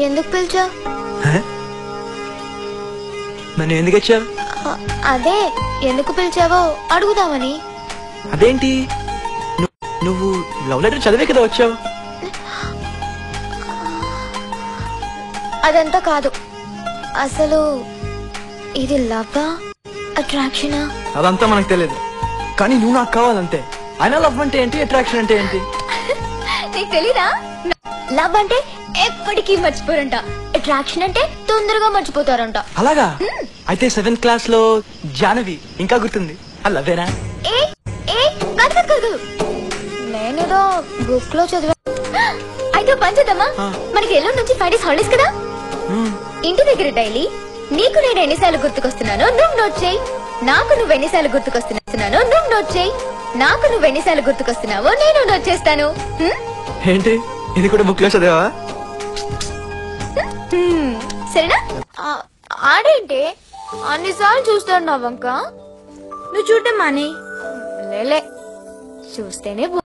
ఎందుకు పిలిచా హ? నన్ను ఎందుకు వచ్చావు అదే ఎందుకు పిలిచావో అడుగుదామని అదేంటి ను- నువ్వు లవ్ లెటర్ చదివే కదా వచ్చావు అదంతా కాదు అసలు ఇది లవ్వా అట్రాక్షనా అదంతా మనకు తెలియదు కానీ నువ్వు నాకు కావాలంతే అయినా లవ్ అంటే ఏంటి అట్రాక్షన్ అంటే ఏంటి నీకు తెలీదా లవ్ అంటే ఎప్పటికీ మర్చిపోరంట అట్రాక్షన్ అంటే తొందరగా మర్చిపోతారంట అలాగా అయితే సెవెంత్ క్లాస్ లో జానవి ఇంకా గుర్తుంది ఆ లవ్వేనా ఏ ఏ కాదు కాదు కాదు నేనేదో బుక్ లో చదివా అయితే పంచదమ్మా ఆ. మనకి ఎల్లుండి నుంచి ఫైవ్ డేస్ హాలిడేస్ కదా మ్మ్. ఇంటి దగ్గర డైలీ నీకు నేను ఎన్నిసార్లు గుర్తుకొస్తున్నానో నువ్వు నోట్ చేయి నాకు నువ్వు ఎన్నిసార్లు గుర్తుకొస్తున్నానో నువ్వు నోట్ చేయి నాకు నువ్వు ఎన్నిసార్లు గుర్తుకొస్తున్నావో నేను నోట్ చేస్తాను హ్మ్? ఏంటి ఇది కూడా బుక్ లో చదివావా హ్మ్. సరేనా ఆడేంటి అన్నిసార్లు చూస్తాడు నా వంక నువ్వు చూడటం మానే లేలే చూస్తేనే